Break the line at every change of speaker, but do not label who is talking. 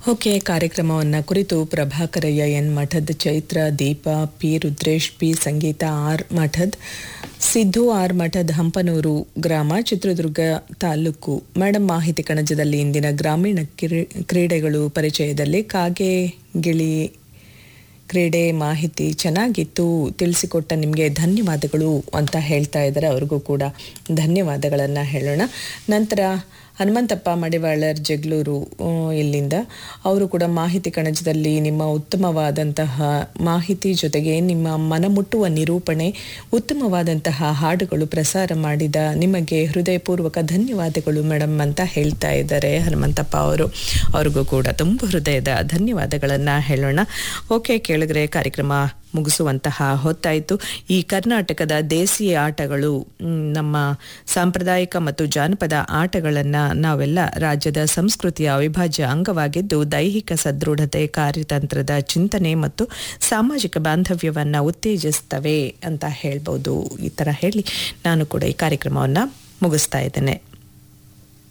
okay ಕಾರ್ಯಕ್ರಮವನ್ನು ಕುರಿತು Prabhakarayya N Mathad Chaitra Deepa P Rudresh P Sangeetha R Mathad Siddu R Mathad Hampanur ಗ್ರಾಮ ಚಿತ್ರದುರ್ಗ ತಾಲೂಕು ಮೇಡಮ್ ಮಾಹಿತಿ ಕಣಜದಲ್ಲಿ ಇಂದಿನ ಗ್ರಾಮೀಣ ಕಿರಿ- ಕ್ರೀಡೆಗಳು ಪರಿಚಯದಲ್ಲಿ ಕಾಗೆ ಗಿಳಿ ಕ್ರೀಡೆ ಮಾಹಿತಿ ಚೆನ್ನಾಗಿತ್ತು ತಿಳಿಸಿಕೊಟ್ಟ ನಿಮಗೆ ಧನ್ಯವಾದಗಳು ಅಂತ ಹೇಳ್ತಾ ಇದ್ದಾರೆ ಅವ್ರಿಗೂ ಕೂಡ ಧನ್ಯವಾದಗಳನ್ನು ಹೇಳೋಣ ನಂತರ ಹನುಮಂತಪ್ಪ ಮಡಿವಾಳರ್ ಜಗಳೂರು ಆ, ಇಲ್ಲಿಂದ ಅವರು ಕೂಡ ಮಾಹಿತಿ ಕಣಜದಲ್ಲಿ ನಿಮ್ಮ ಉತ್ತಮವಾದಂತಹ ಮಾಹಿತಿ ಜೊತೆಗೆ ನಿಮ್ಮ ಮನಮುಟ್ಟುವ ನಿರೂಪಣೆ ಉತ್ತಮವಾದಂತಹ ಹಾಡುಗಳು ಪ್ರಸಾರ ಮಾಡಿದ ನಿಮಗೆ ಹೃದಯಪೂರ್ವಕ ಧನ್ಯವಾದಗಳು ಮೇಡಮ್ ಅಂತ ಹೇಳ್ತಾ ಇದ್ದಾರೆ ಹನುಮಂತಪ್ಪ ಅವರು ಅವ್ರಿಗೂ ಕೂಡ ತುಂಬ ಹೃದಯದ ಧನ್ಯವಾದಗಳನ್ನು ಹೇಳೋಣ ಓಕೆ ಕೇಳಿದ್ರೆ ಕಾರ್ಯಕ್ರಮ ಮುಗಿಸುವಂತಹ ಹೊತ್ತಾಯಿತು ಈ ಕರ್ನಾಟಕದ ದೇಸಿ ಆಟಗಳು ಮ್, ನಮ್ಮ ಸಾಂಪ್ರದಾಯಿಕ ಮತ್ತು ಜಾನಪದ ಆಟಗಳನ್ನು ನಾವೆಲ್ಲ ರಾಜ್ಯದ ಸಂಸ್ಕೃತಿಯ ಅವಿಭಾಜ್ಯ ಅಂಗವಾಗಿದ್ದು ದೈಹಿಕ ಸದೃಢತೆ ಕಾರ್ಯತಂತ್ರದ ಚಿಂತನೆ ಮತ್ತು ಸಾಮಾಜಿಕ ಬಾಂಧವ್ಯವನ್ನು ಉತ್ತೇಜಿಸ್ತವೆ ಅಂತ ಹೇಳ್ಬೋದು ಈ ಥರ ಹೇಳಿ ನಾನು ಕೂಡ ಈ ಕಾರ್ಯಕ್ರಮವನ್ನು ಮುಗಿಸ್ತಾ ಇದ್ದೇನೆ